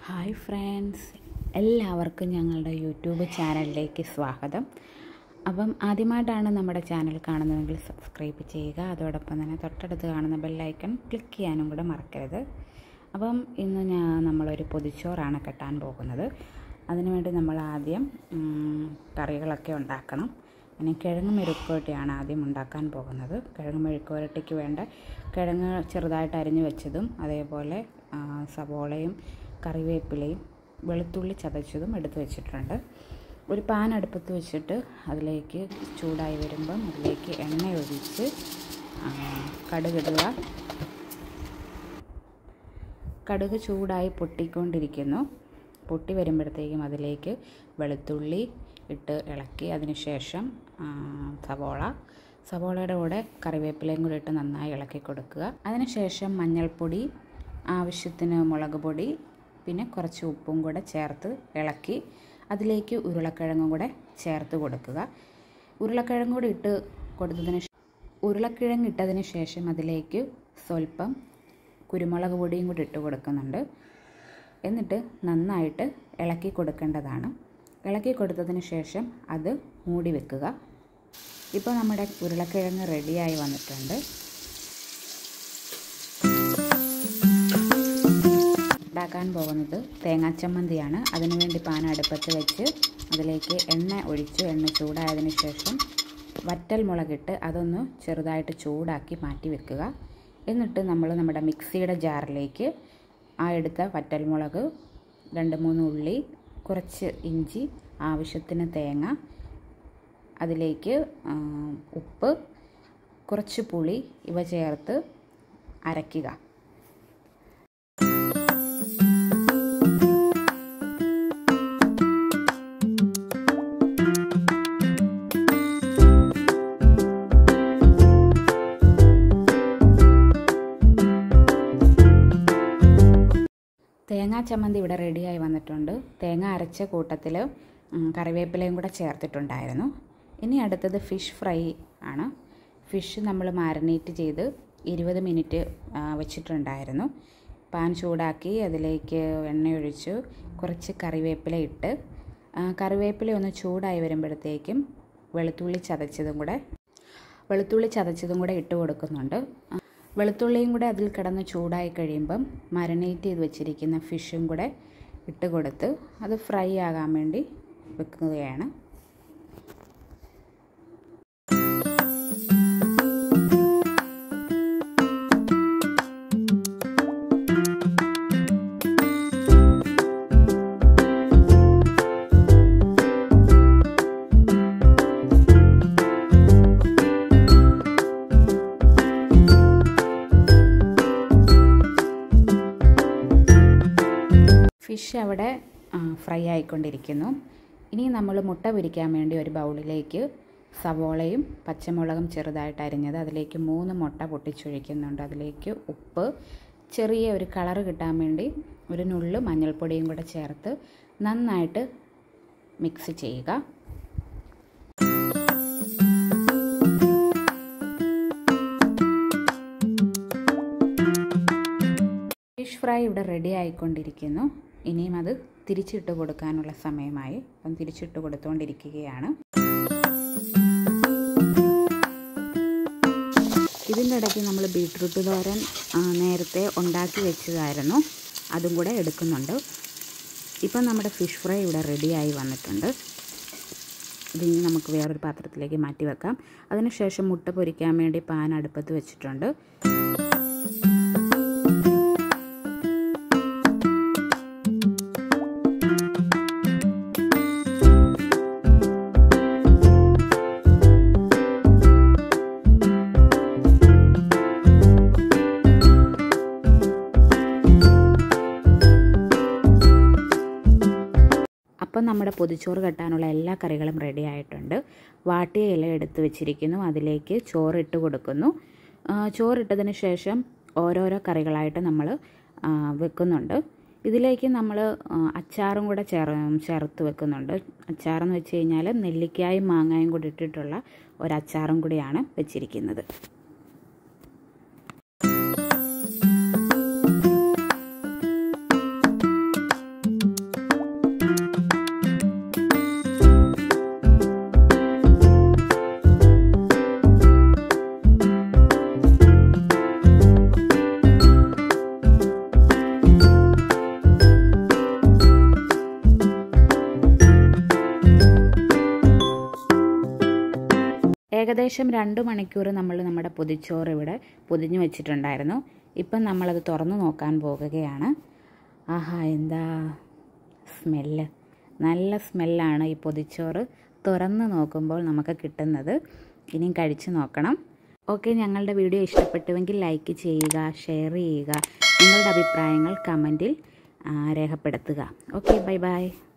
hi friends എല്ലാവർക്കും ഞങ്ങളുടെ YouTube ചാനലിലേക്ക് സ്വാഗതം അപ്പം ആദ്യമായിട്ടാണ് നമ്മുടെ ചാനൽ കാണുന്നതെങ്കിൽ സബ്സ്ക്രൈബ് ചെയ്യുക അതോടൊപ്പം തന്നെ തൊട്ടടുത്ത് കാണുന്ന ബെല്ലൈക്കൺ ക്ലിക്ക് ചെയ്യാനും കൂടെ മറക്കരുത് അപ്പം ഇന്ന് ഞാൻ നമ്മളൊരു പൊതിച്ചോറാണ് കെട്ടാൻ പോകുന്നത് അതിനുവേണ്ടി നമ്മൾ ആദ്യം ഉം, കറികളൊക്കെ ഉണ്ടാക്കണം പിന്നെ കിഴങ്ങ് മെഴുക്കുവരട്ടിയാണ് ആദ്യം ഉണ്ടാക്കാൻ പോകുന്നത് കിഴങ്ങ് മെഴുക്കുവരട്ടിക്ക് വേണ്ട കിഴങ്ങ് ചെറുതായിട്ട് അരിഞ്ഞു വെച്ചതും അതേപോലെ ആ, സവോളയും കറിവേപ്പിലയും വെളുത്തുള്ളി ചതച്ചതും എടുത്ത് വെച്ചിട്ടുണ്ട് ഒരു പാൻ അടുപ്പത്ത് വെച്ചിട്ട് അതിലേക്ക് ചൂടായി വരുമ്പം അതിലേക്ക് എണ്ണ ഒഴിച്ച് ആ, കടുകിടുക കടുക് ചൂടായി പൊട്ടിക്കൊണ്ടിരിക്കുന്നു പൊട്ടി വരുമ്പോഴത്തേക്കും അതിലേക്ക് വെളുത്തുള്ളി ഇട്ട് ഇളക്കി അതിന് ശേഷം ആ, സവോള സവോളയുടെ കൂടെ കറിവേപ്പിലയും കൂടി ഇട്ട് നന്നായി ഇളക്കി കൊടുക്കുക അതിനുശേഷം മഞ്ഞൾപ്പൊടി ആവശ്യത്തിന് മുളക് പൊടി പിന്നെ കുറച്ച് ഉപ്പും കൂടെ ചേർത്ത് ഇളക്കി അതിലേക്ക് ഉരുളക്കിഴങ്ങും കൂടെ ചേർത്ത് കൊടുക്കുക ഉരുളക്കിഴങ്ങും കൂടി ഇട്ട് കൊടുത്തതിന് ശേ- ഉരുളക്കിഴങ്ങ് ഇട്ടതിന് ശേഷം അതിലേക്ക് സ്വല്പം കുരുമുളക് പൊടിയും കൂടി ഇട്ട് കൊടുക്കുന്നുണ്ട് എന്നിട്ട് നന്നായിട്ട് ഇളക്കി കൊടുക്കേണ്ടതാണ് ഇളക്കി കൊടുത്തതിന് ശേഷം അത് മൂടി വെക്കുക ഇപ്പോൾ നമ്മുടെ ഉരുളക്കിഴങ്ങ് റെഡിയായി വന്നിട്ടുണ്ട് ഉണ്ടാക്കാൻ പോകുന്നത് തേങ്ങാച്ചമ്മന്തിയാണ് അതിനുവേണ്ടി പാൻ അടുപ്പത്ത് വെച്ച് അതിലേക്ക് എണ്ണ ഒഴിച്ച് എണ്ണ ചൂടായതിനു ശേഷം വറ്റൽ മുളകിട്ട് അതൊന്ന് ചെറുതായിട്ട് ചൂടാക്കി മാറ്റി വെക്കുക എന്നിട്ട് നമ്മൾ നമ്മുടെ മിക്സിയുടെ ജാറിലേക്ക് ആ എടുത്ത വറ്റൽ മുളക് രണ്ട് മൂന്ന് ഉള്ളി കുറച്ച് ഇഞ്ചി ആവശ്യത്തിന് തേങ്ങ അതിലേക്ക് ആ, ഉപ്പ് കുറച്ച് പുളി ഇവ ചേർത്ത് അരയ്ക്കുക തേങ്ങാ ചമ്മന്തി ഇവിടെ റെഡിയായി വന്നിട്ടുണ്ട് തേങ്ങ അരച്ച കൂട്ടത്തിൽ ഉം, കറിവേപ്പിലയും കൂടെ ചേർത്തിട്ടുണ്ടായിരുന്നു ഇനി അടുത്തത് ഫിഷ് ഫ്രൈ ആണ് ഫിഷ് നമ്മൾ മാരിനേറ്റ് ചെയ്ത് ഇരുപത് മിനിറ്റ് ആ, വെച്ചിട്ടുണ്ടായിരുന്നു പാൻ ചൂടാക്കി അതിലേക്ക് എണ്ണയൊഴിച്ചു കുറച്ച് കറിവേപ്പില ഇട്ട് ആ, കറിവേപ്പില ഒന്ന് ചൂടായി വരുമ്പോഴത്തേക്കും വെളുത്തുള്ളി ചതച്ചതും കൂടെ വെളുത്തുള്ളി ചതച്ചതും കൂടെ ഇട്ട് കൊടുക്കുന്നുണ്ട് വെളുത്തുള്ളിയും കൂടെ അതിൽ കിടന്ന് ചൂടായി കഴിയുമ്പം മരനേറ്റ് ചെയ്ത് വെച്ചിരിക്കുന്ന ഫിഷും കൂടെ ഇട്ട് കൊടുത്ത് അത് ഫ്രൈ ആകാൻ വേണ്ടി വെക്കുകയാണ് ഫിഷ് അവിടെ ആ, ഫ്രൈ ആയിക്കൊണ്ടിരിക്കുന്നു ഇനി നമ്മൾ മുട്ട പൊരിക്കാൻ വേണ്ടി ഒരു ബൗളിലേക്ക് സവോളയും പച്ചമുളകും ചെറുതായിട്ട് അരിഞ്ഞത് അതിലേക്ക് മൂന്ന് മുട്ട പൊട്ടിച്ചൊഴിക്കുന്നുണ്ട് അതിലേക്ക് ഉപ്പ് ചെറിയ ഒരു കളറ് കിട്ടാൻ വേണ്ടി ഒരു നുള്ളു മഞ്ഞൾപ്പൊടിയും കൂടെ ചേർത്ത് നന്നായിട്ട് മിക്സ് ചെയ്യുക ഫിഷ് ഫ്രൈ ഇവിടെ റെഡി ആയിക്കൊണ്ടിരിക്കുന്നു ഇനിയും അത് തിരിച്ചിട്ട് കൊടുക്കാനുള്ള സമയമായി അപ്പം തിരിച്ചിട്ട് കൊടുത്തുകൊണ്ടിരിക്കുകയാണ് ഇതിൻ്റെ ഇടയ്ക്ക് നമ്മൾ ബീട്രൂട്ട് തോരൻ ആ, നേരത്തെ ഉണ്ടാക്കി വെച്ചതായിരുന്നു അതും കൂടെ എടുക്കുന്നുണ്ട് ഇപ്പം നമ്മുടെ ഫിഷ് ഫ്രൈ ഇവിടെ റെഡിയായി വന്നിട്ടുണ്ട് ഇതിനി നമുക്ക് വേറൊരു പാത്രത്തിലേക്ക് മാറ്റി വെക്കാം അതിനുശേഷം മുട്ട പൊരിക്കാൻ വേണ്ടി പാൻ അടുപ്പത്ത് വെച്ചിട്ടുണ്ട് അപ്പം നമ്മുടെ പൊതിച്ചോറ് കെട്ടാനുള്ള എല്ലാ കറികളും റെഡി ആയിട്ടുണ്ട് വാട്ടിയ ഇല എടുത്ത് വെച്ചിരിക്കുന്നു അതിലേക്ക് ചോറ് ഇട്ട് കൊടുക്കുന്നു ആ, ചോറിട്ടതിന് ശേഷം ഓരോരോ കറികളായിട്ട് നമ്മൾ ആ, വെക്കുന്നുണ്ട് ഇതിലേക്ക് നമ്മൾ ആ, അച്ചാറും കൂടെ ചേർ ചേർത്ത് വെക്കുന്നുണ്ട് അച്ചാറെന്ന് വെച്ച് കഴിഞ്ഞാൽ നെല്ലിക്കായും മാങ്ങായും കൂടി ഇട്ടിട്ടുള്ള ഒരു അച്ചാറും കൂടിയാണ് വെച്ചിരിക്കുന്നത് ഏകദേശം രണ്ട് മണിക്കൂർ നമ്മൾ നമ്മുടെ പൊതിച്ചോറ് ഇവിടെ പൊതിഞ്ഞു വെച്ചിട്ടുണ്ടായിരുന്നു ഇപ്പം നമ്മളത് തുറന്നു നോക്കാൻ പോകുകയാണ് ആഹാ എന്താ സ്മെല്ല് നല്ല സ്മെല്ലാണ് ഈ പൊതിച്ചോറ് തുറന്ന് നോക്കുമ്പോൾ നമുക്ക് കിട്ടുന്നത് ഇനിയും കഴിച്ചു നോക്കണം ഓക്കെ ഞങ്ങളുടെ വീഡിയോ ഇഷ്ടപ്പെട്ടുവെങ്കിൽ ലൈക്ക് ചെയ്യുക ഷെയർ ചെയ്യുക നിങ്ങളുടെ അഭിപ്രായങ്ങൾ കമൻറ്റിൽ രേഖപ്പെടുത്തുക ഓക്കെ ബൈ ബൈ